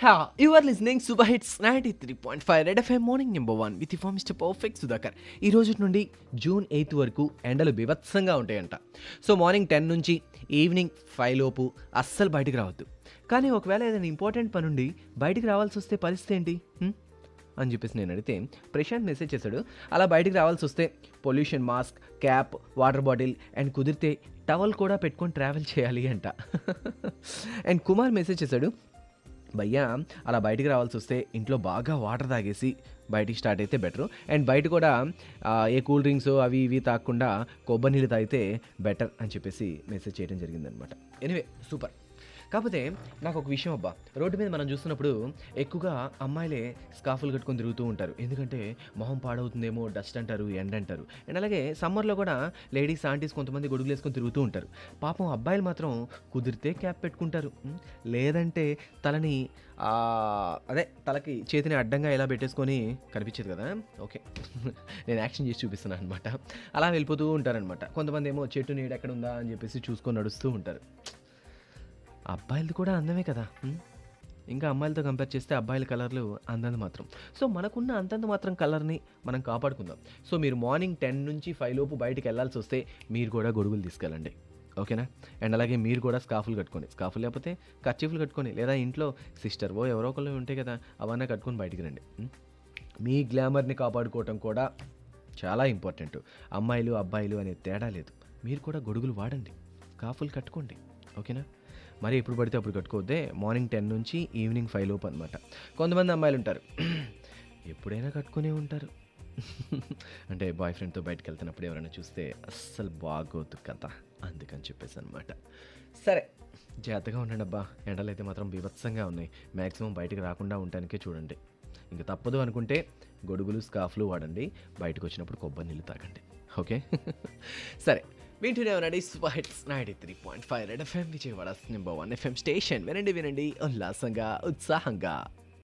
హా you are listening super hits ninety three point five Red FM morning number one with far mister perfect Sudhakar ఈ రోజు నుండి June eighth వరకు ఎండలు బీభత్సంగా ఉంటాయంట సో మార్నింగ్ టెన్ నుంచి ఈవినింగ్ ఫైవ్ లోపు అస్సలు బయటికి రావద్దు కానీ ఒకవేళ ఏదైనా ఇంపార్టెంట్ పని ఉండి బయటికి రావాల్సి వస్తే పరిస్థితి ఏంటి హ్మ్? అని చెప్పేసి నేను అడిగితే ప్రశాంత్ మెసేజ్ చేశాడు అలా బయటికి రావాల్సి వస్తే pollution mask cap water bottle and కుదిరితే టవల్ కూడా పెట్టుకొని ట్రావెల్ చేయాలి అంట అండ్ కుమార్ మెసేజ్ చేశాడు భయ్యా అలా బయటికి రావాల్సి వస్తే ఇంట్లో బాగా వాటర్ తాగేసి బయటికి స్టార్ట్ అయితే బెటర్ అండ్ బయట కూడా ఆ, ఏ కూల్ డ్రింక్స్ అవి ఇవి తాగకుండా కొబ్బరి నీళ్ళు తాగితే బెటర్ అని చెప్పేసి మెసేజ్ చేయడం జరిగిందనమాట ఎనివే సూపర్ కాకపోతే నాకు ఒక విషయం అబ్బా రోడ్డు మీద మనం చూస్తున్నప్పుడు ఎక్కువగా అమ్మాయిలే స్కాఫులు కట్టుకొని తిరుగుతూ ఉంటారు ఎందుకంటే మొహం పాడవుతుందేమో డస్ట్ అంటారు ఎండ అంటారు అండ్ అలాగే సమ్మర్లో కూడా లేడీస్ ఆంటీస్ కొంతమంది గొడుగులు వేసుకొని తిరుగుతూ ఉంటారు పాపం అబ్బాయిలు మాత్రం కుదిరితే క్యాప్ పెట్టుకుంటారు ఉం? లేదంటే తలని ఆ, అదే తలకి చేతిని అడ్డంగా ఇలా పెట్టేసుకొని కనిపించేది కదా ఓకే నేను యాక్షన్ చేసి చూపిస్తున్నాను అనమాట అలా వెళ్ళిపోతూ ఉంటారనమాట కొంతమంది ఏమో చెట్టు నీడ ఎక్కడ ఉందా అని చెప్పేసి చూసుకొని నడుస్తూ ఉంటారు అబ్బాయిలది కూడా అందమే కదా ఉం? ఇంకా అమ్మాయిలతో కంపేర్ చేస్తే అబ్బాయిల కలర్లు అందంది మాత్రం సో మనకున్న అంతంత మాత్రం కలర్ని మనం కాపాడుకుందాం సో మీరు మార్నింగ్ టెన్ నుంచి ఫైవ్ లోపు బయటికి వెళ్ళాల్సి వస్తే మీరు కూడా గొడుగులు తీసుకెళ్ళండి ఓకేనా అండ్ అలాగే మీరు కూడా స్కాఫులు కట్టుకోండి స్కాఫులు లేకపోతే కర్చీఫ్లు కట్టుకొని లేదా ఇంట్లో సిస్టర్ ఓ ఎవరో ఒకళ్ళు ఉంటాయి కదా అవన్నీ కట్టుకొని బయటికి రండి ఉం? మీ గ్లామర్ని కాపాడుకోవటం కూడా చాలా ఇంపార్టెంట్ అమ్మాయిలు అబ్బాయిలు అనే తేడా లేదు మీరు కూడా గొడుగులు వాడండి స్కాఫులు కట్టుకోండి ఓకేనా మరి ఎప్పుడు పడితే అప్పుడు కట్టుకోవద్దే మార్నింగ్ టెన్ నుంచి ఈవినింగ్ ఫైవ్ లోపు అనమాట కొంతమంది అమ్మాయిలు ఉంటారు ఎప్పుడైనా కట్టుకునే ఉంటారు అంటే బాయ్ ఫ్రెండ్తో బయటకు వెళ్తున్నప్పుడు ఎవరైనా చూస్తే అస్సలు బాగోదు కదా అందుకని చెప్పేసి అనమాట సరే జాగ్రత్తగా ఉండండి అబ్బా ఎండలు అయితే మాత్రం బీభత్సంగా ఉన్నాయి మ్యాక్సిమం బయటకు రాకుండా ఉండటానికే చూడండి ఇంకా తప్పదు అనుకుంటే గొడుగులు స్కాఫ్లు వాడండి బయటకు వచ్చినప్పుడు కొబ్బరి నీళ్ళు తాగండి ఓకే సరే వింటూనే ఉన్నాడు super hits ninety three point five Red FM Vijayawada number one FM station వినండి వినండి ఉల్లాసంగా ఉత్సాహంగా